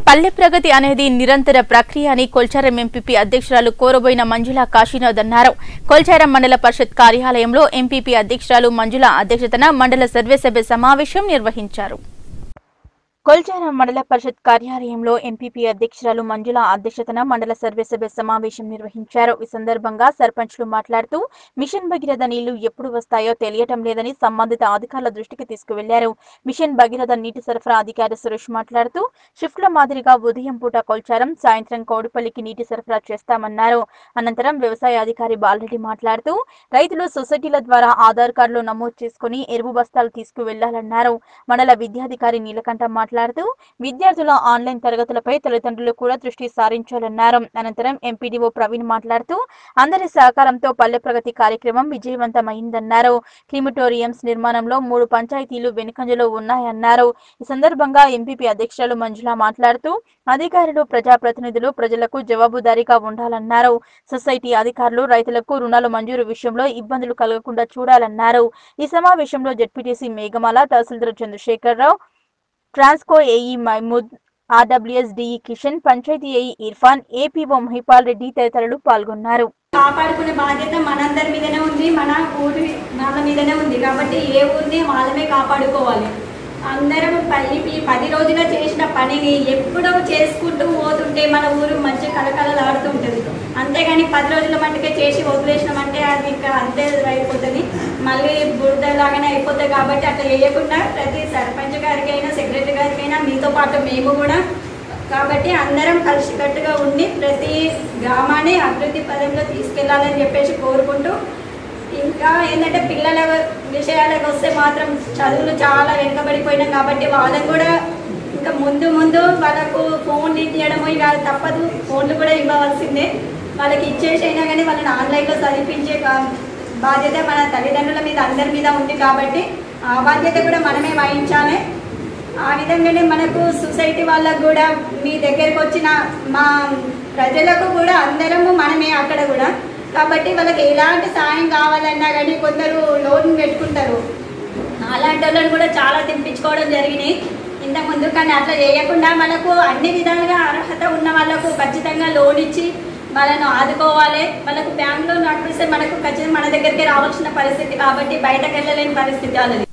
పల్లె ప్రగతి అనేది నిరంతర ప్రక్రియ అని కొల్చారం ఎంపీపీ అధ్యక్షురాలు కోరబోయిన మంజుల కాశీనాథ్ అన్నారు కొల్చారం మండల పరిషత్ కార్యాలయంలో ఎంపీపీ అధ్యక్షురాలు మంజుల అధ్యక్షతన మండల సర్వసభ్య సమావేశం నిర్వహించారు కొల్చారం మండల పరిషత్ కార్యాలయంలో ఎంపీపీ అధ్యక్షురాలు మంజుల అధ్యక్షతన మండల సర్వసభ్య సమావేశం నిర్వహించారు ఈ సందర్భంగా సర్పంచ్లు మాట్లాడుతూ మిషన్ భగీరథ నీళ్లు ఎప్పుడు వస్తాయో తెలియటం లేదని సంబంధిత అధికారుల దృష్టికి తీసుకువెళ్లారు మిషన్ భగీరథ నీటి సరఫరా అధికారి సురేష్ మాట్లాడుతూ షిఫ్ట్ల మాదిరిగా ఉదయం పూట కొల్చారం సాయంత్రం కౌడిపల్లికి నీటి సరఫరా చేస్తామన్నారు అనంతరం వ్యవసాయ అధికారి బాలరెడ్డి మాట్లాడుతూ రైతులు సొసైటీల ద్వారా ఆధార్ కార్డులు నమోదు చేసుకుని ఎరువు బస్తాలు తీసుకువెళ్లాలన్నారు మండల విద్యాధికారి నీలకంఠ మాట్లాడుతూ విద్యార్థుల ఆన్లైన్ తరగతులపై తల్లిదండ్రులు కూడా దృష్టి సారించాలన్నారు అనంతరం ఎంపీడీఓ ప్రవీణ్ మాట్లాడుతూ అందరి సహకారంతో పల్లె ప్రగతి కార్యక్రమం విజయవంతమైందన్నారు క్రిమిటోరియంస్ నిర్మాణంలో మూడు పంచాయతీలు వెనుకంజలో ఉన్నాయన్నారు ఈ సందర్భంగా ఎంపీపీ అధ్యక్షులు మంజుల మాట్లాడుతూ అధికారులు ప్రజాప్రతినిధులు ప్రజలకు జవాబుదారీగా ఉండాలన్నారు సొసైటీ అధికారులు రైతులకు రుణాలు మంజూరు విషయంలో ఇబ్బందులు కలగకుండా చూడాలన్నారు ఈ సమావేశంలో ZPTC Meghamala tahsildar Chandrasekhara Rao Transco AE Mahmood RWS DE Kishan panchayat AE Irfan APO Mahipal Reddy తదితరులు పాల్గొన్నారు కాపాడుకునే బాధ్యత మనందరి మీదనే ఉంది మన ఊరి వాళ్ళ మీదనే ఉంది కాబట్టి ఏ ఊరిని వాళ్ళమే కాపాడుకోవాలి అందరం పని ఈ పది రోజుల చేసిన పనిని ఎప్పుడో చేసుకుంటూ పోతుంటే మన ఊరు మంచి కలకలలాడుతుంటుంది అంతేగాని పది రోజుల మట్టుకే చేసి వదిలేసినామంటే అది ఇంకా అంతే అయిపోతుంది మళ్ళీ బురద లాగానే అయిపోతుంది కాబట్టి అట్లా చేయకుండా ప్రతి సర్పంచ్ గారికైనా సెక్రటరీ గారికైనా మీతో పాటు మేము కూడా కాబట్టి అందరం కలిసికట్టుగా ఉండి ప్రతి గ్రామాన్ని అభివృద్ధి పదంలో తీసుకెళ్లాలని చెప్పేసి కోరుకుంటూ ఇంకా ఏంటంటే పిల్లల విషయాలకు వస్తే మాత్రం చదువులు చాలా వెనుకబడిపోయినాం కాబట్టి వాళ్ళని కూడా ఇంకా ముందు ముందు వాళ్ళకు ఫోన్ ఇవ్వడము ఇక తప్పదు ఫోన్లు కూడా ఇవ్వవలసిందే వాళ్ళకి ఇచ్చేసి అయినా కానీ వాళ్ళని ఆన్లైన్లో చదివించే కా- బాధ్యత మన తల్లిదండ్రుల మీద అందరి మీద ఉంది కాబట్టి ఆ బాధ్యత కూడా మనమే వహించాలి ఆ విధంగానే మనకు సొసైటీ వాళ్ళకు కూడా మీ దగ్గరకు వచ్చిన మా ప్రజలకు కూడా అందరము మనమే అక్కడ కూడా కాబట్టి వాళ్ళకి ఎలాంటి సాయం కావాలన్నా కానీ కొందరు లోన్ పెట్టుకుంటారు అలాంటి వాళ్ళని కూడా చాలా తెప్పించుకోవడం జరిగినాయి ఇంతకుముందు కానీ అట్లా చేయకుండా మనకు అన్ని విధాలుగా అర్హత ఉన్న వాళ్ళకు ఖచ్చితంగా లోన్ ఇచ్చి వాళ్ళను ఆదుకోవాలి వాళ్ళకు బ్యాంక్ లోన్ నడిపిస్తే మనకు ఖచ్చితంగా మన దగ్గరికి రావాల్సిన పరిస్థితి కాబట్టి బయటకు వెళ్ళలేని పరిస్థితి వాళ్ళది